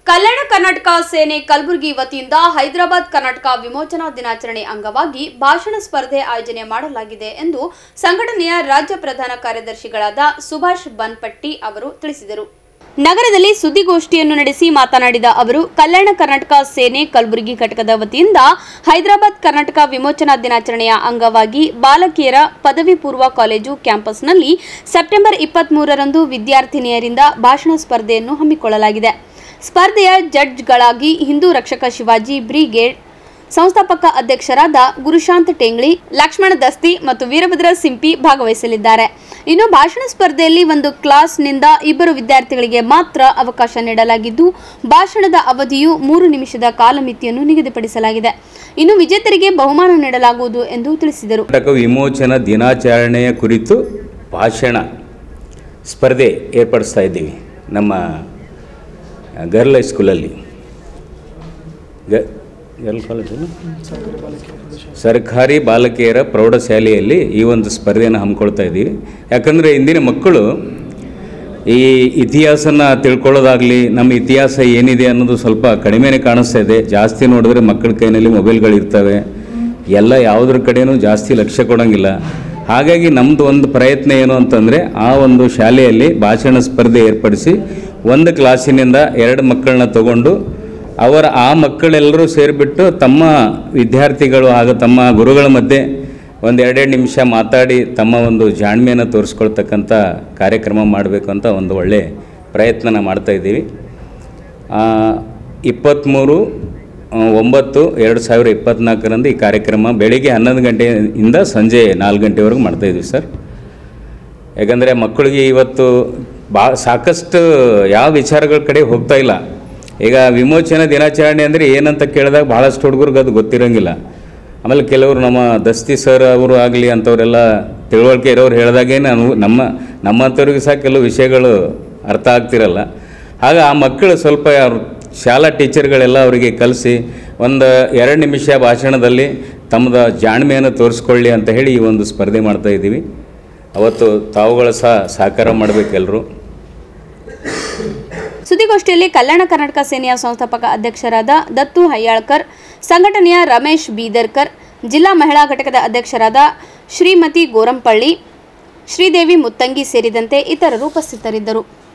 ಕಲ್ಯಾಣ ಕರ್ನಾಟಕ ಸೇನೆ ಕಲಬುರಗಿ ವತಿಯಿಂದ ಹೈದರಾಬಾದ್ ಕರ್ನಾಟಕ ವಿಮೋಚನಾ ದಿನಾಚರಣೆ ಅಂಗವಾಗಿ ಭಾಷಣ ಸ್ಪರ್ಧೆ ಆಯೋಜನೆ ಮಾಡಲಾಗಿದೆ ಎಂದು ಸಂಘಟನೆಯ ರಾಜ್ಯ ಪ್ರಧಾನ ಕಾರ್ಯದರ್ಶಿಗಳಾದ ಸುಭಾಷ್ ಬನ್ಪಟ್ಟಿ ಅವರು ತಿಳಿಸಿದರು ನಗರದಲ್ಲಿ ಸುದ್ದಿಗೋಷ್ಠಿಯನ್ನು ನಡೆಸಿ ಮಾತನಾಡಿದ ಅವರು ಕಲ್ಯಾಣ ಕರ್ನಾಟಕ ಸೇನೆ ಕಲಬುರಗಿ ಘಟಕದ ವತಿಯಿಂದ ಹೈದರಾಬಾದ್ ಕರ್ನಾಟಕ ವಿಮೋಚನಾ ದಿನಾಚರಣೆಯ ಅಂಗವಾಗಿ ಬಾಲಕಿಯರ ಪದವಿ ಪೂರ್ವ ಕಾಲೇಜು ಕ್ಯಾಂಪಸ್ನಲ್ಲಿ ಸೆಪ್ಟೆಂಬರ್ ಇಪ್ಪತ್ಮೂರರಂದು ವಿದ್ಯಾರ್ಥಿನಿಯರಿಂದ ಭಾಷಣ ಸ್ಪರ್ಧೆಯನ್ನು ಹಮ್ಮಿಕೊಳ್ಳಲಾಗಿದೆ ಸ್ಪರ್ಧೆಯ ಜಡ್ಜ್ಗಳಾಗಿ ಹಿಂದೂ ರಕ್ಷಕ ಶಿವಾಜಿ ಬ್ರಿಗೇಡ್ ಸಂಸ್ಥಾಪಕ ಅಧ್ಯಕ್ಷರಾದ ಗುರುಶಾಂತ್ ಟೇಂಗ್ಳಿ ಲಕ್ಷ್ಮಣ ದಸ್ತಿ ಮತ್ತು ವೀರಭದ್ರ ಸಿಂಪಿ ಭಾಗವಹಿಸಲಿದ್ದಾರೆ ಇನ್ನು ಭಾಷಣ ಸ್ಪರ್ಧೆಯಲ್ಲಿ ಒಂದು ಕ್ಲಾಸ್ನಿಂದ ಇಬ್ಬರು ವಿದ್ಯಾರ್ಥಿಗಳಿಗೆ ಮಾತ್ರ ಅವಕಾಶ ನೀಡಲಾಗಿದ್ದು ಭಾಷಣದ ಅವಧಿಯು ಮೂರು ನಿಮಿಷದ ಕಾಲಮಿತಿಯನ್ನು ನಿಗದಿಪಡಿಸಲಾಗಿದೆ ಇನ್ನು ವಿಜೇತರಿಗೆ ಬಹುಮಾನ ನೀಡಲಾಗುವುದು ಎಂದು ತಿಳಿಸಿದರು ಕರ್ನಾಟಕ ವಿಮೋಚನಾ ದಿನಾಚರಣೆಯ ಕುರಿತು ಭಾಷಣ ಸ್ಪರ್ಧೆ ಏರ್ಪಡಿಸ್ತಾ ಇದ್ದೀವಿ ನಮ್ಮ ಗರ್ಲ್ ಹೈಸ್ಕೂಲಲ್ಲಿ ಗ ಗರ್ಲ್ ಕಾಲೇಜು ಸರ್ಕಾರಿ ಬಾಲಕಿಯರ ಪ್ರೌಢಶಾಲೆಯಲ್ಲಿ ಈ ಒಂದು ಸ್ಪರ್ಧೆಯನ್ನು ಹಮ್ಮಿಕೊಳ್ತಾ ಇದ್ದೀವಿ ಯಾಕಂದರೆ ಇಂದಿನ ಮಕ್ಕಳು ಈ ಇತಿಹಾಸನ ತಿಳ್ಕೊಳ್ಳೋದಾಗಲಿ ನಮ್ಮ ಇತಿಹಾಸ ಏನಿದೆ ಅನ್ನೋದು ಸ್ವಲ್ಪ ಕಡಿಮೆನೇ ಕಾಣಿಸ್ತಾ ಇದೆ ಜಾಸ್ತಿ ನೋಡಿದ್ರೆ ಮಕ್ಕಳ ಕೈನಲ್ಲಿ ಮೊಬೈಲ್ಗಳಿರ್ತವೆ ಎಲ್ಲ ಯಾವುದ್ರ ಕಡೆನೂ ಜಾಸ್ತಿ ಲಕ್ಷ್ಯ ಕೊಡೋಂಗಿಲ್ಲ ಹಾಗಾಗಿ ನಮ್ಮದು ಒಂದು ಪ್ರಯತ್ನ ಏನು ಅಂತಂದರೆ ಆ ಒಂದು ಶಾಲೆಯಲ್ಲಿ ಭಾಷಣ ಸ್ಪರ್ಧೆ ಏರ್ಪಡಿಸಿ ಒಂದು ಕ್ಲಾಸಿನಿಂದ ಎರಡು ಮಕ್ಕಳನ್ನ ತಗೊಂಡು ಅವರ ಆ ಮಕ್ಕಳೆಲ್ಲರೂ ಸೇರಿಬಿಟ್ಟು ತಮ್ಮ ವಿದ್ಯಾರ್ಥಿಗಳು ಹಾಗೂ ತಮ್ಮ ಗುರುಗಳ ಮಧ್ಯೆ ಒಂದು ಎರಡೆರಡು ನಿಮಿಷ ಮಾತಾಡಿ ತಮ್ಮ ಒಂದು ಜಾಣ್ಮೆಯನ್ನು ತೋರಿಸ್ಕೊಳ್ತಕ್ಕಂಥ ಕಾರ್ಯಕ್ರಮ ಮಾಡಬೇಕು ಅಂತ ಒಂದು ಒಳ್ಳೆ ಪ್ರಯತ್ನನ ಮಾಡ್ತಾ ಇದ್ದೀವಿ ಆ, ಇಪ್ಪತ್ತ್ಮೂರು ಆ, ಒಂಬತ್ತು ಎರಡು ಸಾವಿರ ಇಪ್ಪತ್ತ್ನಾಲ್ಕರಂದು ಈ ಕಾರ್ಯಕ್ರಮ ಬೆಳಿಗ್ಗೆ ಹನ್ನೊಂದು ಗಂಟೆಯಿಂದ ಸಂಜೆ ನಾಲ್ಕು ಗಂಟೆವರೆಗೂ ಮಾಡ್ತಾಯಿದ್ದೀವಿ ಸರ್ ಯಾಕಂದರೆ ಮಕ್ಕಳಿಗೆ ಇವತ್ತು ಬಾ ಸಾಕಷ್ಟು ಯಾವ ವಿಚಾರಗಳ ಕಡೆ ಹೋಗ್ತಾ ಇಲ್ಲ ಈಗ ವಿಮೋಚನಾ ದಿನಾಚರಣೆ ಅಂದರೆ ಏನಂತ ಕೇಳಿದಾಗ ಭಾಳಷ್ಟು ಹುಡುಗರಿಗೆ ಅದು ಗೊತ್ತಿರೋಂಗಿಲ್ಲ ಆಮೇಲೆ ಕೆಲವರು ನಮ್ಮ ದಸ್ತಿ ಸರ್ ಅವರು ಆಗಲಿ ಅಂಥವರೆಲ್ಲ ತಿಳುವಳಿಕೆ ಇರೋರು ಹೇಳಿದಾಗೇ ನಾನು ನಮ್ಮ ನಮ್ಮಂಥವ್ರಿಗೆ ಸಹ ಕೆಲವು ವಿಷಯಗಳು ಅರ್ಥ ಆಗ್ತಿರಲ್ಲ ಆಗ ಆ ಮಕ್ಕಳು ಸ್ವಲ್ಪ ಅವ್ರ ಶಾಲಾ ಟೀಚರ್ಗಳೆಲ್ಲ ಅವರಿಗೆ ಕಲಿಸಿ ಒಂದು ಎರಡು ನಿಮಿಷ ಭಾಷಣದಲ್ಲಿ ತಮ್ಮದ ಜಾಣ್ಮೆಯನ್ನು ತೋರಿಸ್ಕೊಳ್ಳಿ ಅಂತ ಹೇಳಿ ಈ ಒಂದು ಸ್ಪರ್ಧೆ ಮಾಡ್ತಾ ಇದ್ದೀವಿ ಅವತ್ತು ತಾವುಗಳು ಸಹ ಸಹಕಾರ ಮಾಡಬೇಕೆಲ್ಲರೂ ಸುದ್ದಿಗೋಷ್ಠಿಯಲ್ಲಿ ಕಲ್ಯಾಣ ಕರ್ನಾಟಕ ಸೇನೆಯ ಸಂಸ್ಥಾಪಕ ಅಧ್ಯಕ್ಷರಾದ ದತ್ತು ಹಯ್ಯಾಳ್ಕರ್ ಸಂಘಟನೆಯ ರಮೇಶ್ ಬೀದರ್ಕರ್ ಜಿಲ್ಲಾ ಮಹಿಳಾ ಘಟಕದ ಅಧ್ಯಕ್ಷರಾದ ಶ್ರೀಮತಿ ಗೋರಂಪಳ್ಳಿ ಶ್ರೀದೇವಿ ಮುತ್ತಂಗಿ ಸೇರಿದಂತೆ ಇತರರು ಉಪಸ್ಥಿತರಿದ್ದರು